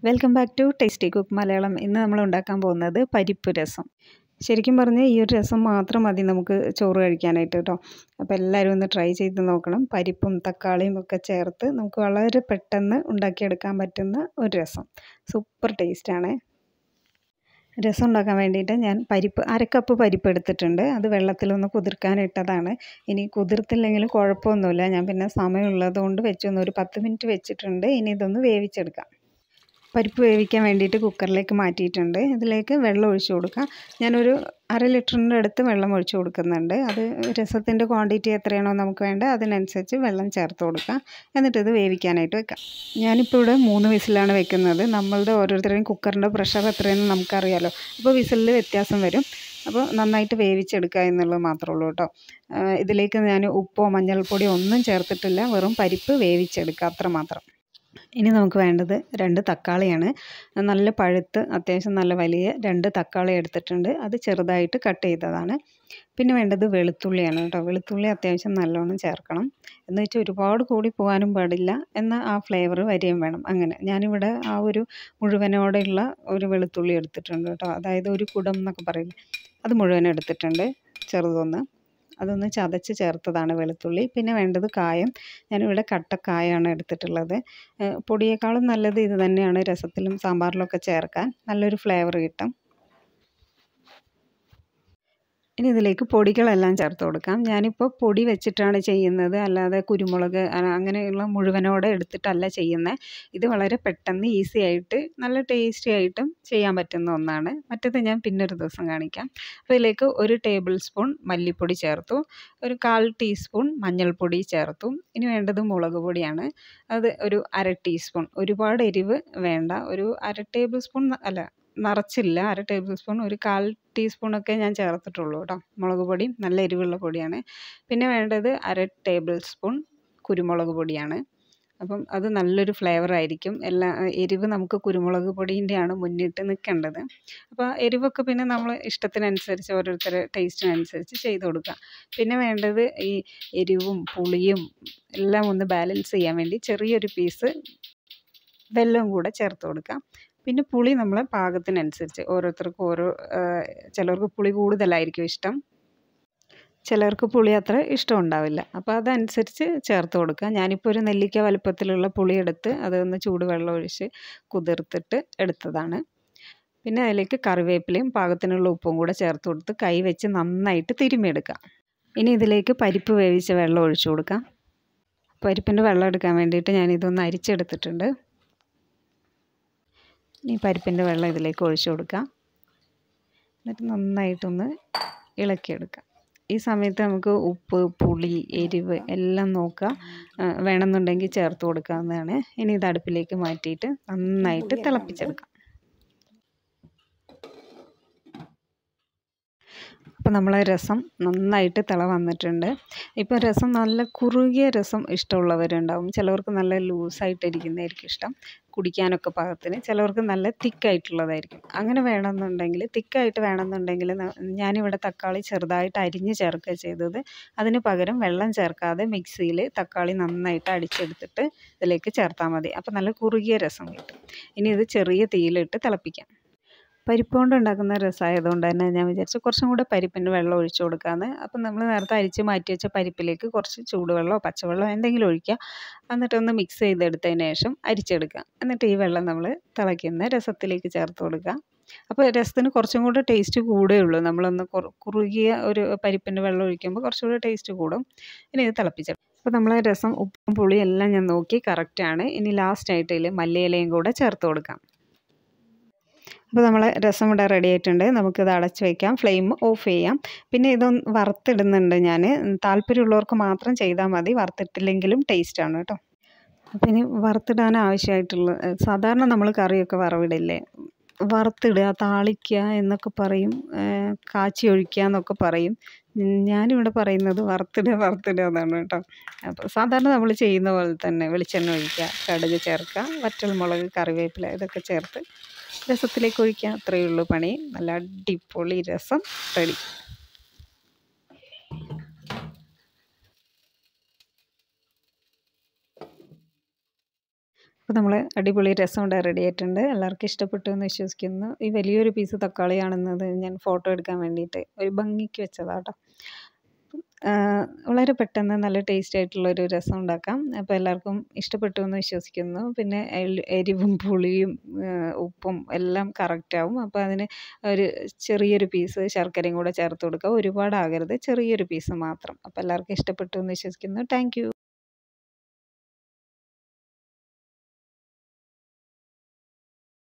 welcome back to tasty cook Malayalam ഇന്ന് നമ്മൾ ഉണ്ടാക്കാൻ പോകുന്നത് പരിപ്പ് രസം ശരിക്കും പറഞ്ഞാൽ ഈ ഒരു രസം മാത്രം മതി നമുക്ക് ചോറ് കഴിക്കാനായിട്ട് കേട്ടോ അപ്പോൾ എല്ലാവരും ഒന്ന് ട്രൈ ചെയ്ത് നോക്കണം പരിപ്പും തക്കാളിയും ഒക്കെ ചേർത്ത് നമുക്ക് വളരെ പെട്ടെന്ന് ഉണ്ടാക്കിയെടുക്കാൻ പറ്റുന്ന ഒരു രസം സൂപ്പർ ടേസ്റ്റാണ് രസം ഉണ്ടാക്കാൻ വേണ്ടിയിട്ട് ഞാൻ പരിപ്പ് അരക്കപ്പ് പരിപ്പ് എടുത്തിട്ടുണ്ട് അത് വെള്ളത്തിലൊന്ന് കുതിർക്കാനിട്ടതാണ് ഇനി കുതിർത്തില്ലെങ്കിലും കുഴപ്പമൊന്നുമില്ല ഞാൻ പിന്നെ സമയമുള്ളത് കൊണ്ട് വെച്ചൊന്ന് ഒരു പത്ത് മിനിറ്റ് വെച്ചിട്ടുണ്ട് ഇനി ഇതൊന്ന് വേവിച്ചെടുക്കാം പരിപ്പ് വേവിക്കാൻ വേണ്ടിയിട്ട് കുക്കറിലേക്ക് മാറ്റിയിട്ടുണ്ട് ഇതിലേക്ക് വെള്ളം ഒഴിച്ചു കൊടുക്കാം ഞാനൊരു അര ലിറ്ററിൻ്റെ അടുത്ത് വെള്ളം ഒഴിച്ചു കൊടുക്കുന്നുണ്ട് അത് രസത്തിൻ്റെ ക്വാണ്ടിറ്റി എത്രയാണോ നമുക്ക് വേണ്ടത് അതിനനുസരിച്ച് വെള്ളം ചേർത്ത് കൊടുക്കാം എന്നിട്ട് ഇത് വേവിക്കാനായിട്ട് വെക്കാം ഞാനിപ്പോൾ ഇവിടെ മൂന്ന് വിസിലാണ് വെക്കുന്നത് നമ്മളുടെ ഓരോരുത്തരുടെയും കുക്കറിൻ്റെ പ്രഷർ എത്രയെന്ന് നമുക്കറിയാലോ അപ്പോൾ വിസിലിൽ വ്യത്യാസം വരും അപ്പോൾ നന്നായിട്ട് വേവിച്ചെടുക്കുക എന്നുള്ളത് മാത്രമേ ഉള്ളൂ കേട്ടോ ഇതിലേക്ക് ഞാൻ ഉപ്പോ മഞ്ഞൾപ്പൊടിയോ ഒന്നും ചേർത്തിട്ടില്ല വെറും പരിപ്പ് വേവിച്ചെടുക്കുക അത്ര മാത്രം ഇനി നമുക്ക് വേണ്ടത് രണ്ട് തക്കാളിയാണ് നല്ല പഴുത്ത് അത്യാവശ്യം നല്ല വലിയ രണ്ട് തക്കാളി എടുത്തിട്ടുണ്ട് അത് ചെറുതായിട്ട് കട്ട് ചെയ്തതാണ് പിന്നെ വേണ്ടത് വെളുത്തുള്ളിയാണ് കേട്ടോ വെളുത്തുള്ളി അത്യാവശ്യം നല്ലോണം ചേർക്കണം എന്ന് വെച്ചാൽ ഒരുപാട് കൂടി പോകാനും പാടില്ല എന്നാൽ ആ ഫ്ലേവർ വരികയും വേണം അങ്ങനെ ഞാനിവിടെ ആ ഒരു മുഴുവനോടെയുള്ള ഒരു വെളുത്തുള്ളി എടുത്തിട്ടുണ്ട് കേട്ടോ അതായത് ഒരു കുടം എന്നൊക്കെ പറയില്ലേ അത് മുഴുവൻ എടുത്തിട്ടുണ്ട് ചെറുതൊന്ന് അതൊന്ന് ചതച്ച് ചേർത്തതാണ് വെളുത്തുള്ളി പിന്നെ വേണ്ടത് കായം ഞാനിവിടെ കട്ടക്കായാണ് എടുത്തിട്ടുള്ളത് പൊടിയേക്കാളും നല്ലത് ഇത് തന്നെയാണ് രസത്തിലും സാമ്പാറിലൊക്കെ ചേർക്കാൻ നല്ലൊരു ഫ്ലേവർ കിട്ടും ഇനി ഇതിലേക്ക് പൊടികളെല്ലാം ചേർത്ത് കൊടുക്കാം ഞാനിപ്പോൾ പൊടി വെച്ചിട്ടാണ് ചെയ്യുന്നത് അല്ലാതെ കുരുമുളക് അങ്ങനെയുള്ള മുഴുവനോടെ എടുത്തിട്ടല്ല ചെയ്യുന്നത് ഇത് വളരെ പെട്ടെന്ന് ഈസി ആയിട്ട് നല്ല ടേസ്റ്റി ആയിട്ടും ചെയ്യാൻ പറ്റുന്ന ഒന്നാണ് മറ്റേത് ഞാൻ പിന്നൊരു ദിവസം കാണിക്കാം അപ്പോൾ ഇതിലേക്ക് ഒരു ടേബിൾ സ്പൂൺ മല്ലിപ്പൊടി ചേർത്തു ഒരു കാൽ ടീസ്പൂൺ മഞ്ഞൾപ്പൊടി ചേർത്തു ഇനി വേണ്ടത് മുളക് പൊടിയാണ് അത് ഒരു അര ടീസ്പൂൺ ഒരുപാട് എരിവ് വേണ്ട ഒരു അര ടേബിൾ സ്പൂൺ അല്ല നിറച്ചില്ല അര ടേബിൾ സ്പൂൺ ഒരു കാൽ ടീസ്പൂണൊക്കെ ഞാൻ ചേർത്തിട്ടുള്ളൂ കേട്ടോ മുളക് പൊടി നല്ല എരിവുള്ള പൊടിയാണ് പിന്നെ വേണ്ടത് അര ടേബിൾ സ്പൂൺ കുരുമുളക് പൊടിയാണ് അപ്പം അത് നല്ലൊരു ഫ്ലേവർ ആയിരിക്കും എല്ലാ എരിവ് നമുക്ക് കുരുമുളക് പൊടീൻ്റെയാണ് മുന്നിട്ട് നിൽക്കേണ്ടത് അപ്പോൾ എരിവൊക്കെ പിന്നെ നമ്മൾ ഇഷ്ടത്തിനനുസരിച്ച് ഓരോരുത്തരുടെ ടേസ്റ്റിനനുസരിച്ച് ചെയ്ത് കൊടുക്കുക പിന്നെ വേണ്ടത് ഈ എരിവും പുളിയും എല്ലാം ഒന്ന് ബാലൻസ് ചെയ്യാൻ വേണ്ടി ചെറിയൊരു പീസ് വെല്ലവും കൂടെ ചേർത്ത് കൊടുക്കാം പിന്നെ പുളി നമ്മളെ പാകത്തിനനുസരിച്ച് ഓരോരുത്തർക്കും ഓരോ ചിലർക്ക് പുളി കൂടുതലായിരിക്കും ഇഷ്ടം ചിലർക്ക് പുളി അത്ര ഇഷ്ടം ഉണ്ടാവില്ല അപ്പോൾ അതനുസരിച്ച് ചേർത്ത് കൊടുക്കുക ഞാനിപ്പോൾ ഒരു നെല്ലിക്ക വലുപ്പത്തിലുള്ള പുളി എടുത്ത് അതൊന്ന് ചൂടുവെള്ളം ഒഴിച്ച് കുതിർത്തിട്ട് എടുത്തതാണ് പിന്നെ അതിലേക്ക് കറിവേപ്പിലയും പാകത്തിനുള്ള ഉപ്പും കൂടെ ചേർത്ത് കൊടുത്ത് കൈ വെച്ച് നന്നായിട്ട് തിരുമ്മിയെടുക്കാം ഇനി ഇതിലേക്ക് പരിപ്പ് വേവിച്ച വെള്ളം ഒഴിച്ചു കൊടുക്കാം പരിപ്പിൻ്റെ വെള്ളം എടുക്കാൻ വേണ്ടിയിട്ട് ഞാനിതൊന്ന് അരിച്ചെടുത്തിട്ടുണ്ട് ഈ പരിപ്പിൻ്റെ വെള്ളം ഇതിലേക്ക് ഒഴിച്ചു കൊടുക്കാം എന്നിട്ട് നന്നായിട്ടൊന്ന് ഇളക്കിയെടുക്കാം ഈ സമയത്ത് നമുക്ക് ഉപ്പ് പുളി എരിവ് എല്ലാം നോക്കുക വേണമെന്നുണ്ടെങ്കിൽ ചേർത്ത് കൊടുക്കാവുന്നതാണ് ഇനി ഇത് അടുപ്പിലേക്ക് മാറ്റിയിട്ട് നന്നായിട്ട് തിളപ്പിച്ചെടുക്കാം അപ്പോൾ നമ്മളെ രസം നന്നായിട്ട് തിള വന്നിട്ടുണ്ട് ഇപ്പോൾ രസം നല്ല കുറുകിയ രസം ഇഷ്ടമുള്ളവരുണ്ടാവും ചിലവർക്ക് നല്ല ലൂസായിട്ടിരിക്കുന്നതായിരിക്കും ഇഷ്ടം കുടിക്കാനൊക്കെ പാകത്തിന് ചിലവർക്ക് നല്ല തിക്കായിട്ടുള്ളതായിരിക്കും അങ്ങനെ വേണമെന്നുണ്ടെങ്കിൽ തിക്കായിട്ട് വേണമെന്നുണ്ടെങ്കിൽ ഞാനിവിടെ തക്കാളി ചെറുതായിട്ട് അരിഞ്ഞ് ചേർക്കുക ചെയ്തത് അതിന് പകരം വെള്ളം ചേർക്കാതെ മിക്സിയിൽ തക്കാളി നന്നായിട്ട് അടിച്ചെടുത്തിട്ട് ഇതിലേക്ക് ചേർത്താൽ മതി അപ്പോൾ നല്ല കുറുകിയ രസം കിട്ടും ഇനി ഇത് ചെറിയ തീയിലിട്ട് തിളപ്പിക്കാം പരിപ്പ് കൊണ്ട് ഉണ്ടാക്കുന്ന രസമായതുകൊണ്ട് തന്നെ ഞാൻ വിചാരിച്ചു കുറച്ചും കൂടെ പരിപ്പിൻ്റെ വെള്ളം ഒഴിച്ചു കൊടുക്കാമെന്ന് അപ്പം നമ്മൾ നേരത്തെ അരിച്ച് മാറ്റി വെച്ച പരിപ്പിലേക്ക് കുറച്ച് ചൂടുവെള്ളമോ പച്ചവെള്ളമോ എന്തെങ്കിലും ഒഴിക്കുക എന്നിട്ടൊന്ന് മിക്സ് ചെയ്തെടുത്തതിന് ശേഷം അരിച്ചെടുക്കുക എന്നിട്ട് ഈ വെള്ളം നമ്മൾ തിളയ്ക്കുന്ന രസത്തിലേക്ക് ചേർത്ത് കൊടുക്കുക അപ്പോൾ രസത്തിന് കുറച്ചും കൂടെ ടേസ്റ്റ് കൂടേ ഉള്ളൂ നമ്മളൊന്ന് കുറുകിയ ഒരു പരിപ്പിൻ്റെ വെള്ളം ഒഴിക്കുമ്പോൾ കുറച്ചുകൂടെ ടേസ്റ്റ് കൂടും ഇനി ഇത് തിളപ്പിച്ചെടുക്കും അപ്പോൾ നമ്മളെ രസം ഉപ്പും പുളിയും എല്ലാം ഞാൻ നോക്കി കറക്റ്റാണ് ഇനി ലാസ്റ്റ് ആയിട്ട് ഇതിൽ മല്ലിയിലയും കൂടെ ചേർത്ത് കൊടുക്കാം അപ്പോൾ നമ്മൾ രസം ഇവിടെ റെഡി ആയിട്ടുണ്ട് നമുക്കിത് അടച്ച് വയ്ക്കാം ഫ്ലെയിം ഓഫ് ചെയ്യാം പിന്നെ ഇതൊന്ന് വറുത്തിടുന്നുണ്ട് ഞാൻ താല്പര്യമുള്ളവർക്ക് മാത്രം ചെയ്താൽ മതി വറുത്തിട്ടില്ലെങ്കിലും ടേസ്റ്റാണ് കേട്ടോ അപ്പോൾ ഇനി വറുത്തിടാൻ ആവശ്യമായിട്ടുള്ള സാധാരണ നമ്മൾ കറിയൊക്കെ വറവിടില്ലേ വറുത്തിടുക താളിക്കുക എന്നൊക്കെ പറയും കാച്ചി ഒഴിക്കുക എന്നൊക്കെ പറയും ഞാനിവിടെ പറയുന്നത് വറുത്തിടുക വറുത്തിടുക എന്നാണ് കേട്ടോ അപ്പോൾ സാധാരണ നമ്മൾ ചെയ്യുന്ന പോലെ തന്നെ വെളിച്ചെണ്ണ ഒഴിക്കുക കടുക് ചേർക്കുക വറ്റൽമുളക് കറിവേപ്പില ഇതൊക്കെ ചേർത്ത് രസത്തിലേക്ക് ഒഴിക്കുക അത്രയേ ഉള്ളൂ പണി നല്ല അടിപൊളി രസം റെഡി അപ്പോൾ നമ്മൾ അടിപൊളി രസം ഇവിടെ റെഡി ആയിട്ടുണ്ട് എല്ലാവർക്കും ഇഷ്ടപ്പെട്ടു എന്ന് വിശ്വസിക്കുന്നു ഈ വലിയൊരു പീസ് തക്കാളിയാണെന്നത് ഞാൻ ഫോട്ടോ എടുക്കാൻ വേണ്ടിയിട്ട് ഒരു ഭംഗിക്ക് വെച്ചതാട്ടോ വളരെ പെട്ടെന്ന് നല്ല ടേസ്റ്റ് ആയിട്ടുള്ളൊരു രസം ഉണ്ടാക്കാം അപ്പോൾ എല്ലാവർക്കും ഇഷ്ടപ്പെട്ടു എന്ന് വിശ്വസിക്കുന്നു പിന്നെ എരിവും പുളിയും ഉപ്പും എല്ലാം കറക്റ്റ് ആവും അപ്പോൾ അതിന് ഒരു ചെറിയൊരു പീസ് ശർക്കരയും കൂടെ ചേർത്ത് കൊടുക്കുക ഒരുപാടാകരുത് ചെറിയൊരു പീസ് മാത്രം അപ്പോൾ എല്ലാവർക്കും ഇഷ്ടപ്പെട്ടു എന്ന് വിശ്വസിക്കുന്നു താങ്ക്